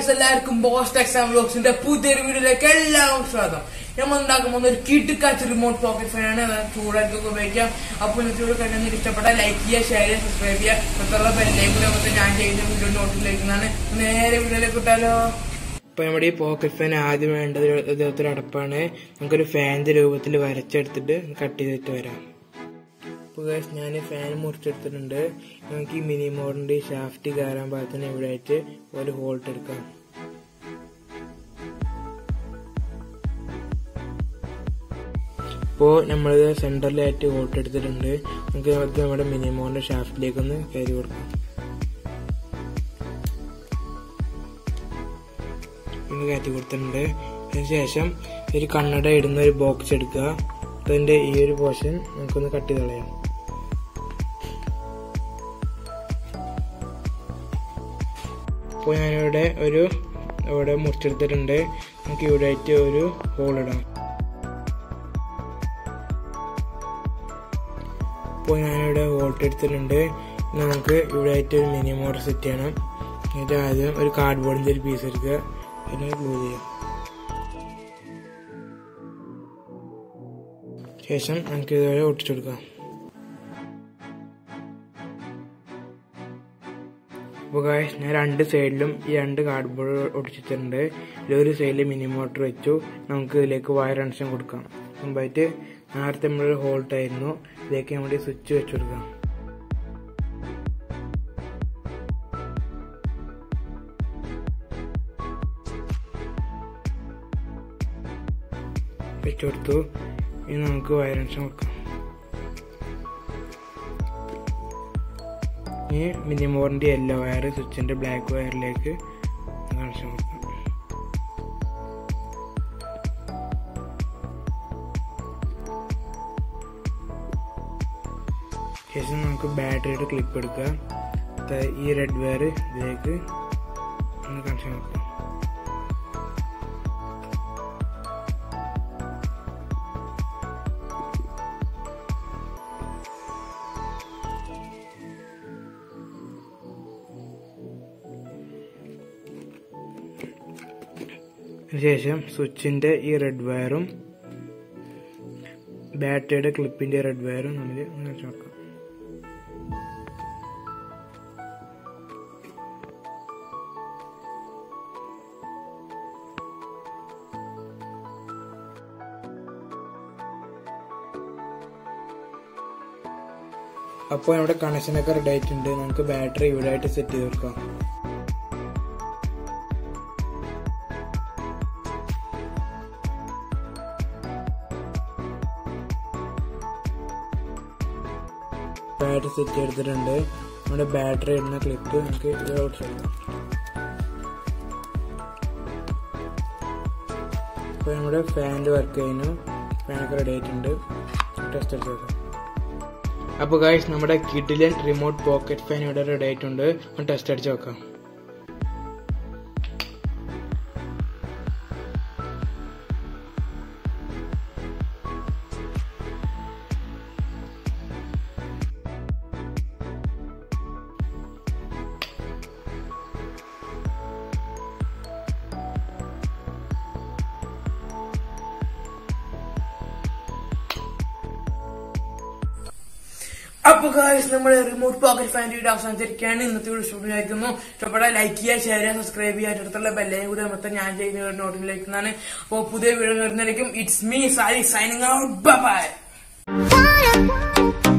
Guys എല്ലാവർക്കും boast exam ബ്ലോഗ്സിന്റെ പുതിയൊരു വീഡിയോയിലേക്ക് എല്ലാവർക്കും സ്വാഗതം നമ്മൾ ഉണ്ടാക്കാൻ പോകുന്ന ഒരു കിട്ടുക്കാച്ച റിമോട്ട് പോക്കറ്റ് ഫാൻ ആണ് അത് ചൂടായിട്ടൊക്കെ ഉപയോഗിക്കാം അപ്പോൾ ഇന്നത്തെ വീഡിയോ കണ്ടെങ്കിൽ ഇഷ്ടപ്പെട്ട ലൈക്ക് ചെയ്യുക ഷെയർ ചെയ്യുക സബ്സ്ക്രൈബ് ചെയ്യുക തൊട്ടുള്ള ബെല്ലേക്ക് കൂടെ മൊത്തം ഞാൻ ചെയ്യുന്ന വീഡിയോ നോട്ടിലേക്കുന്നതാണ് നേരെ വീഡിയോയിലേക്ക് വിട്ടാലോ ഇപ്പൊ നമ്മുടെ ഈ പോക്കറ്റ് ഫാൻ ആദ്യം വേണ്ടത് ഇതേപോലത്തെ ഒരു അടപ്പാണ് നമുക്കൊരു ഫാനിന്റെ രൂപത്തിൽ വരച്ചെടുത്തിട്ട് കട്ട് ചെയ്തിട്ട് വരാം അപ്പോൾ ഗൈസ് ഞാൻ ഫാൻ മുറിച്ചെടുത്തിട്ടുണ്ട് നമുക്ക് ഈ മിനി മോഡിന്റെ ഷാഫ്റ്റ് കയറാൻ പാകത്തിന് ഇവിടെ ആയിട്ട് ഒരു ഹോൾട്ട് എടുക്കാം ഇപ്പോൾ നമ്മളിത് സെന്ററിലായിട്ട് ഹോൾട്ട് എടുത്തിട്ടുണ്ട് നമുക്ക് അത് നമ്മുടെ മിനി മോഡിന്റെ ഷാഫ്റ്റിലേക്ക് ഒന്ന് കയറി കൊടുക്കാം ഒന്ന് കയറ്റി കൊടുത്തിട്ടുണ്ട് അതിനുശേഷം ഒരു കണ്ണട ഇടുന്ന ഒരു ബോക്സ് എടുക്കുക അതിന്റെ ഈ ഒരു പോർഷൻ നമുക്കൊന്ന് കട്ട് ചെയ്ത് കളയാം അപ്പോൾ ഞാനിവിടെ ഒരു ഇവിടെ മുറിച്ചെടുത്തിട്ടുണ്ട് നമുക്ക് ഇവിടെ ആയിട്ട് ഒരു ഹോൾ ഇടാം അപ്പോൾ ഞാനിവിടെ ഹോൾട്ട് എടുത്തിട്ടുണ്ട് ഇനി നമുക്ക് ഇവിടെ ആയിട്ട് ഒരു മിനി മോട്ടർ സെറ്റ് ചെയ്യണം എന്നിട്ട് ആദ്യം ഒരു കാർഡ് ബോർഡിൻ്റെ ഒരു പീസ് എടുക്കുക പിന്നെ ഗ്ലൂ ചെയ്യാം ശേഷം നമുക്ക് ഇതുവരെ ഒട്ടിച്ചു കൊടുക്കാം അപ്പോൾ ഗായ്സ് ഞാൻ രണ്ട് സൈഡിലും ഈ രണ്ട് കാർഡ് ബോർഡ് ഒട്ടിച്ചിട്ടുണ്ട് ഇതിലൊരു സൈഡിൽ മിനി മോട്ടർ വെച്ചു നമുക്ക് ഇതിലേക്ക് വയർ കണക്ഷൻ കൊടുക്കാം മുമ്പായിട്ട് നേരത്തെ നമ്മളൊരു ഹോൾട്ട് ആയിരുന്നു ഇതിലേക്ക് നമ്മുടെ സ്വിച്ച് വെച്ചു കൊടുക്കാം വെച്ചു കൊടുത്തു ഇനി നമുക്ക് വയർ കണക്ഷൻ കൊടുക്കാം ഇനി മിനിമോറിന്റെ യെല്ലോ വയർ സ്വിച്ചിന്റെ ബ്ലാക്ക് വയറിലേക്ക് കണക്ഷൻ കൊടുക്കാം ശേഷം നമുക്ക് ബാറ്ററിയുടെ ക്ലിപ്പ് എടുക്കാം ഈ റെഡ് വയർ ഇതിലേക്ക് ഒന്ന് കണക്ഷൻ കൊടുക്കാം ശേഷം സ്വിച്ചിന്റെ ഈ റെഡ് വയറും ബാറ്ററിയുടെ ക്ലിപ്പിന്റെ റെഡ് വയറും നമ്മൾ നോക്കാം അപ്പോൾ നമ്മുടെ കണക്ഷനൊക്കെ റെഡി ആയിട്ടുണ്ട് നമുക്ക് ബാറ്ററി ഇവിടെ ആയിട്ട് സെറ്റ് ചെയ്ത് കൊടുക്കാം ബാറ്ററി സെറ്റ് ചെയ്തിട്ടുണ്ട് നമ്മുടെ ബാറ്ററി ഇടുന്ന ക്ലിപ്പ് നമുക്ക് ഔട്ട് ചെയ്യാം അപ്പോൾ നമ്മുടെ ഫാനിൽ വർക്ക് ചെയ്യുന്നു ഫാനൊക്കെ റെഡി ആയിട്ടുണ്ട് ടെസ്റ്റ് അടിച്ച് നോക്കാം അപ്പോൾ ഗായ്സ് നമ്മുടെ കിഡിലൻ റിമോട്ട് പോക്കറ്റ് ഫാൻ ഇവിടെ റെഡി ആയിട്ടുണ്ട് ഒന്ന് ടെസ്റ്റ് അടിച്ച് നോക്കാം അപ്പൊ ഗായ്സ് നമ്മുടെ റിമോട്ട് പോക്കറ്റ് ഫാൻ്റെ വീഡിയോ അവസാനിച്ചിരിക്കുകയാണ് ഇന്നത്തെ വീഡിയോ ഇഷ്ടപ്പെട്ടു വിചാരിക്കുന്നു ഇഷ്ടപ്പെട്ട ലൈക്ക് ചെയ്യുക ഷെയർ ചെയ്യുക സബ്സ്ക്രൈബ് ചെയ്യുക അടുത്തുള്ള ബെല്ലയും കൂടി മൊത്തം ഞാൻ ചെയ്യുന്ന നോട്ടിലേക്കുന്നതാണ് അപ്പോൾ പുതിയ വീഡിയോ വരുന്നതായിരിക്കും it's me Sari signing out bye Fire.